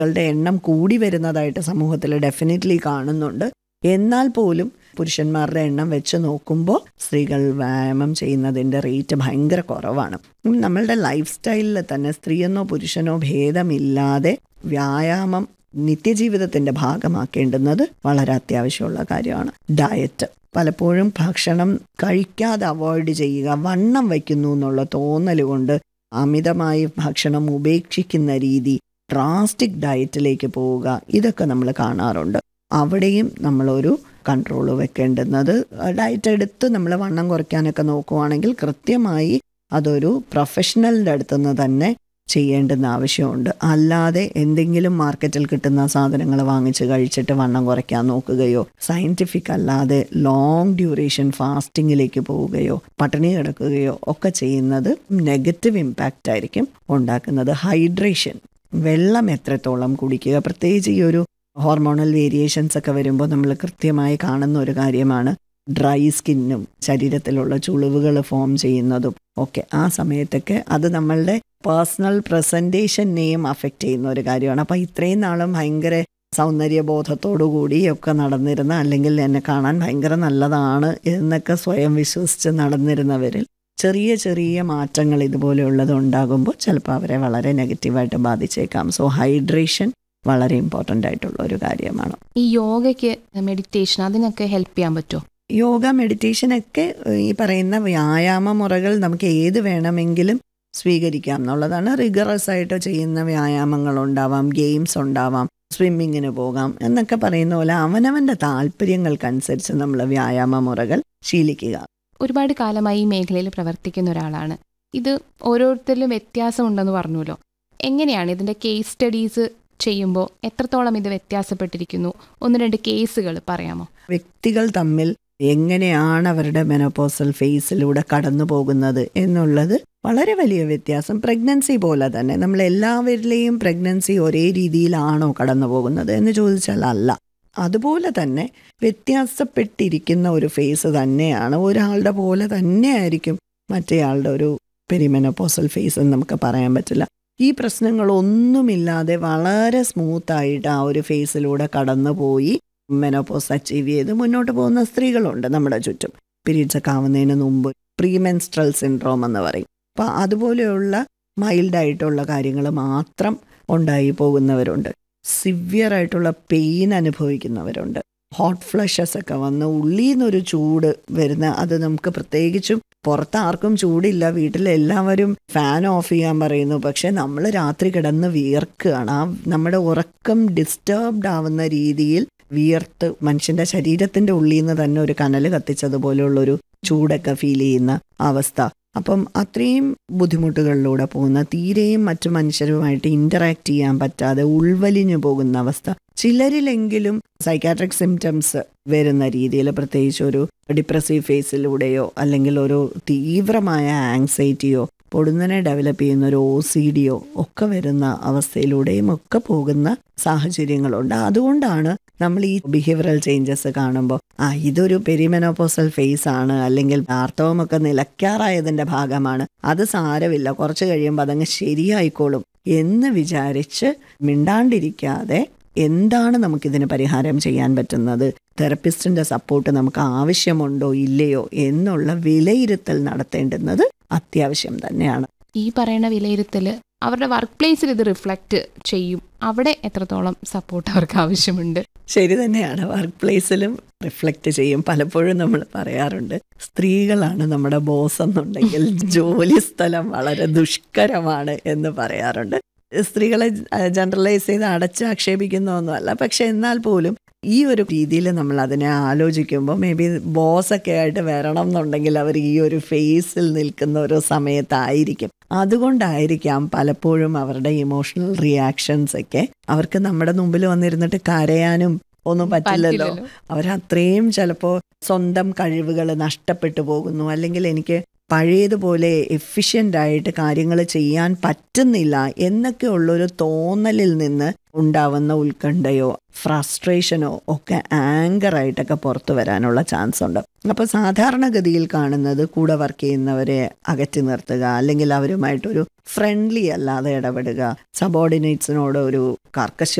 ളുടെ എണ്ണം കൂടി വരുന്നതായിട്ട് സമൂഹത്തിൽ ഡെഫിനറ്റ്ലി കാണുന്നുണ്ട് എന്നാൽ പോലും പുരുഷന്മാരുടെ എണ്ണം വെച്ച് നോക്കുമ്പോൾ സ്ത്രീകൾ വ്യായാമം ചെയ്യുന്നതിൻ്റെ റേറ്റ് ഭയങ്കര കുറവാണ് ഉം, നമ്മളുടെ ലൈഫ് സ്റ്റൈലിൽ തന്നെ സ്ത്രീയെന്നോ പുരുഷനോ ഭേദമില്ലാതെ വ്യായാമം നിത്യജീവിതത്തിന്റെ ഭാഗമാക്കേണ്ടുന്നത് വളരെ അത്യാവശ്യമുള്ള കാര്യമാണ് ഡയറ്റ് പലപ്പോഴും ഭക്ഷണം കഴിക്കാതെ അവോയ്ഡ് ചെയ്യുക വണ്ണം വയ്ക്കുന്നു എന്നുള്ള തോന്നൽ കൊണ്ട് അമിതമായി ഭക്ഷണം ഉപേക്ഷിക്കുന്ന രീതി ഡ്രാസ്റ്റിക് ഡയറ്റിലേക്ക് പോവുക ഇതൊക്കെ നമ്മൾ കാണാറുണ്ട് അവിടെയും നമ്മളൊരു കൺട്രോൾ വെക്കേണ്ടുന്നത് ഡയറ്റ് എടുത്ത് നമ്മൾ വണ്ണം കുറയ്ക്കാനൊക്കെ നോക്കുവാണെങ്കിൽ കൃത്യമായി അതൊരു പ്രൊഫഷണലിൻ്റെ അടുത്തുനിന്ന് തന്നെ ചെയ്യേണ്ടുന്ന ആവശ്യമുണ്ട് അല്ലാതെ എന്തെങ്കിലും മാർക്കറ്റിൽ കിട്ടുന്ന സാധനങ്ങൾ വാങ്ങിച്ച് കഴിച്ചിട്ട് വണ്ണം കുറയ്ക്കാൻ നോക്കുകയോ സയൻറ്റിഫിക് അല്ലാതെ ലോങ് ഡ്യൂറേഷൻ ഫാസ്റ്റിങ്ങിലേക്ക് പോവുകയോ പട്ടിണി കിടക്കുകയോ ഒക്കെ ചെയ്യുന്നത് നെഗറ്റീവ് ഇമ്പാക്റ്റ് ആയിരിക്കും ഉണ്ടാക്കുന്നത് ഹൈഡ്രേഷൻ വെള്ളം എത്രത്തോളം കുടിക്കുക പ്രത്യേകിച്ച് ഈ ഒരു ഹോർമോണൽ വേരിയേഷൻസ് ഒക്കെ വരുമ്പോൾ നമ്മൾ കൃത്യമായി കാണുന്ന ഒരു കാര്യമാണ് ഡ്രൈ സ്കിന്നും ശരീരത്തിലുള്ള ചുളിവുകൾ ഫോം ചെയ്യുന്നതും ഒക്കെ ആ സമയത്തൊക്കെ അത് നമ്മളുടെ പേഴ്സണൽ പ്രസൻറ്റേഷനെയും അഫക്റ്റ് ചെയ്യുന്ന ഒരു കാര്യമാണ് അപ്പോൾ ഇത്രയും നാളും ഭയങ്കര സൗന്ദര്യബോധത്തോടു കൂടി ഒക്കെ നടന്നിരുന്ന അല്ലെങ്കിൽ എന്നെ കാണാൻ ഭയങ്കര നല്ലതാണ് എന്നൊക്കെ സ്വയം വിശ്വസിച്ച് നടന്നിരുന്നവരിൽ ചെറിയ ചെറിയ മാറ്റങ്ങൾ ഇതുപോലെയുള്ളത് ഉണ്ടാകുമ്പോൾ ചിലപ്പോൾ അവരെ വളരെ നെഗറ്റീവായിട്ട് ബാധിച്ചേക്കാം സോ ഹൈഡ്രേഷൻ വളരെ ഇമ്പോർട്ടൻ്റ് ആയിട്ടുള്ള ഒരു കാര്യമാണ് ഈ യോഗയ്ക്ക് മെഡിറ്റേഷൻ അതിനൊക്കെ ഹെൽപ്പ് ചെയ്യാൻ പറ്റുമോ യോഗ മെഡിറ്റേഷനൊക്കെ ഈ പറയുന്ന വ്യായാമ മുറകൾ നമുക്ക് ഏത് വേണമെങ്കിലും സ്വീകരിക്കാം എന്നുള്ളതാണ് റിഗറസ് ആയിട്ട് ചെയ്യുന്ന വ്യായാമങ്ങൾ ഉണ്ടാവാം ഗെയിംസ് ഉണ്ടാവാം സ്വിമ്മിങ്ങിന് പോകാം എന്നൊക്കെ പറയുന്ന പോലെ അവനവൻ്റെ താല്പര്യങ്ങൾക്കനുസരിച്ച് നമ്മൾ വ്യായാമ മുറകൾ ശീലിക്കുക ഒരുപാട് കാലമായി ഈ മേഖലയിൽ പ്രവർത്തിക്കുന്ന ഒരാളാണ് ഇത് ഓരോരുത്തരിലും വ്യത്യാസമുണ്ടെന്ന് പറഞ്ഞല്ലോ എങ്ങനെയാണ് ഇതിന്റെ കേസ് സ്റ്റഡീസ് ചെയ്യുമ്പോൾ എത്രത്തോളം ഇത് വ്യത്യാസപ്പെട്ടിരിക്കുന്നു ഒന്ന് രണ്ട് കേസുകൾ പറയാമോ വ്യക്തികൾ തമ്മിൽ എങ്ങനെയാണ് അവരുടെ മെനോപോസൽ ഫേസിലൂടെ കടന്നു പോകുന്നത് എന്നുള്ളത് വളരെ വലിയ വ്യത്യാസം പ്രഗ്നൻസി പോലെ തന്നെ നമ്മൾ എല്ലാവരിലെയും പ്രഗ്നൻസി ഒരേ രീതിയിലാണോ കടന്നു പോകുന്നത് എന്ന് ചോദിച്ചാൽ അല്ല അതുപോലെ തന്നെ വ്യത്യാസപ്പെട്ടിരിക്കുന്ന ഒരു ഫേസ് തന്നെയാണ് ഒരാളുടെ പോലെ തന്നെയായിരിക്കും മറ്റേയാളുടെ ഒരു പെരിമെനോപോസൽ ഫേസ് എന്ന് നമുക്ക് പറയാൻ പറ്റില്ല ഈ പ്രശ്നങ്ങളൊന്നുമില്ലാതെ വളരെ സ്മൂത്തായിട്ട് ആ ഒരു ഫേസിലൂടെ കടന്നുപോയി മെനോപോസ് അച്ചീവ് ചെയ്ത് മുന്നോട്ട് പോകുന്ന സ്ത്രീകളുണ്ട് നമ്മുടെ ചുറ്റും പീരീഡ്സ് ഒക്കെ ആവുന്നതിന് മുമ്പ് പ്രീമെൻസ്ട്രൽ സിൻഡ്രോം എന്ന് പറയും അപ്പം അതുപോലെയുള്ള മൈൽഡായിട്ടുള്ള കാര്യങ്ങൾ മാത്രം ഉണ്ടായി പോകുന്നവരുണ്ട് സിവിയർ ആയിട്ടുള്ള പെയിൻ അനുഭവിക്കുന്നവരുണ്ട് ഹോട്ട് ഫ്ലഷസ് ഒക്കെ വന്ന് ഉള്ളിൽ നിന്നൊരു ചൂട് വരുന്ന അത് നമുക്ക് പ്രത്യേകിച്ചും പുറത്ത് ആർക്കും ചൂടില്ല വീട്ടിൽ എല്ലാവരും ഫാൻ ഓഫ് ചെയ്യാൻ പറയുന്നു പക്ഷെ നമ്മൾ രാത്രി കിടന്ന് വിയർക്കുകയാണ് ആ നമ്മുടെ ഉറക്കം ഡിസ്റ്റർബ്ഡ് ആവുന്ന രീതിയിൽ വിയർത്ത് മനുഷ്യന്റെ ശരീരത്തിന്റെ ഉള്ളിൽ നിന്ന് തന്നെ ഒരു കനൽ കത്തിച്ചതുപോലെയുള്ളൊരു ചൂടൊക്കെ ഫീൽ ചെയ്യുന്ന അവസ്ഥ അപ്പം അത്രയും ബുദ്ധിമുട്ടുകളിലൂടെ പോകുന്ന തീരെയും മറ്റു മനുഷ്യരുമായിട്ട് ഇന്ററാക്ട് ചെയ്യാൻ പറ്റാതെ ഉൾവലിഞ്ഞു പോകുന്ന അവസ്ഥ ചിലരിലെങ്കിലും സൈക്കാട്രിക് സിംറ്റംസ് വരുന്ന രീതിയിൽ പ്രത്യേകിച്ച് ഒരു ഡിപ്രസീവ് ഫേസിലൂടെയോ അല്ലെങ്കിൽ ഒരു തീവ്രമായ ആങ്സൈറ്റിയോ പൊടുന്നനെ ഡെവലപ്പ് ചെയ്യുന്ന ഒരു ഒ സി ഡിയോ ഒക്കെ വരുന്ന അവസ്ഥയിലൂടെയും ഒക്കെ പോകുന്ന സാഹചര്യങ്ങളുണ്ട് അതുകൊണ്ടാണ് നമ്മൾ ഈ ബിഹേവിയറൽ ചേഞ്ചസ് കാണുമ്പോൾ ആ ഇതൊരു പെരിമെനോപോസൽ ഫേസ് ആണ് അല്ലെങ്കിൽ ആർത്തവമൊക്കെ നിലയ്ക്കാറായതിന്റെ ഭാഗമാണ് അത് സാരമില്ല കുറച്ച് കഴിയുമ്പോൾ അതങ്ങ് ശരിയായിക്കോളും എന്ന് വിചാരിച്ച് മിണ്ടാണ്ടിരിക്കാതെ എന്താണ് നമുക്കിതിന് പരിഹാരം ചെയ്യാൻ പറ്റുന്നത് തെറപ്പിസ്റ്റിന്റെ സപ്പോർട്ട് നമുക്ക് ആവശ്യമുണ്ടോ ഇല്ലയോ എന്നുള്ള വിലയിരുത്തൽ നടത്തേണ്ടുന്നത് അത്യാവശ്യം തന്നെയാണ് ഈ പറയുന്ന വിലയിരുത്തൽ അവരുടെ വർക്ക് പ്ലേസിൽ ഇത് റിഫ്ലക്റ്റ് ചെയ്യും അവിടെ എത്രത്തോളം സപ്പോർട്ട് അവർക്ക് ആവശ്യമുണ്ട് ശരി തന്നെയാണ് വർക്ക് പ്ലേസിലും റിഫ്ലക്റ്റ് ചെയ്യും പലപ്പോഴും നമ്മൾ പറയാറുണ്ട് സ്ത്രീകളാണ് നമ്മുടെ ബോസ് എന്നുണ്ടെങ്കിൽ ജോലി സ്ഥലം വളരെ ദുഷ്കരമാണ് എന്ന് പറയാറുണ്ട് സ്ത്രീകളെ ജനറലൈസ് ചെയ്ത് അടച്ച് ആക്ഷേപിക്കുന്നൊന്നുമല്ല പക്ഷെ എന്നാൽ പോലും ഈ ഒരു രീതിയിൽ നമ്മൾ അതിനെ ആലോചിക്കുമ്പോൾ മേ ബി ബോസൊക്കെ ആയിട്ട് വരണം എന്നുണ്ടെങ്കിൽ അവർ ഈ ഒരു ഫേസിൽ നിൽക്കുന്ന ഒരു സമയത്തായിരിക്കും അതുകൊണ്ടായിരിക്കാം പലപ്പോഴും അവരുടെ ഇമോഷണൽ റിയാക്ഷൻസ് ഒക്കെ അവർക്ക് നമ്മുടെ മുമ്പിൽ വന്നിരുന്നിട്ട് കരയാനും ഒന്നും പറ്റില്ലല്ലോ പറ്റില്ലല്ലോ. അവരത്രയും ചിലപ്പോൾ സ്വന്തം കഴിവുകൾ നഷ്ടപ്പെട്ടു പോകുന്നു അല്ലെങ്കിൽ എനിക്ക് പഴയതുപോലെ എഫിഷ്യൻ്റ് ആയിട്ട് കാര്യങ്ങൾ ചെയ്യാൻ പറ്റുന്നില്ല എന്നൊക്കെ ഉള്ളൊരു തോന്നലിൽ നിന്ന് ഉണ്ടാവുന്ന ഉത്കണ്ഠയോ ഫ്രസ്ട്രേഷനോ ഒക്കെ ആങ്കറായിട്ടൊക്കെ പുറത്തു വരാനുള്ള ചാൻസ് ഉണ്ട് അപ്പോൾ സാധാരണഗതിയിൽ കാണുന്നത് കൂടെ വർക്ക് ചെയ്യുന്നവരെ അകറ്റി നിർത്തുക അല്ലെങ്കിൽ അവരുമായിട്ടൊരു ഫ്രണ്ട്ലി അല്ലാതെ ഇടപെടുക സബോർഡിനേറ്റ്സിനോട് ഒരു കർക്കശ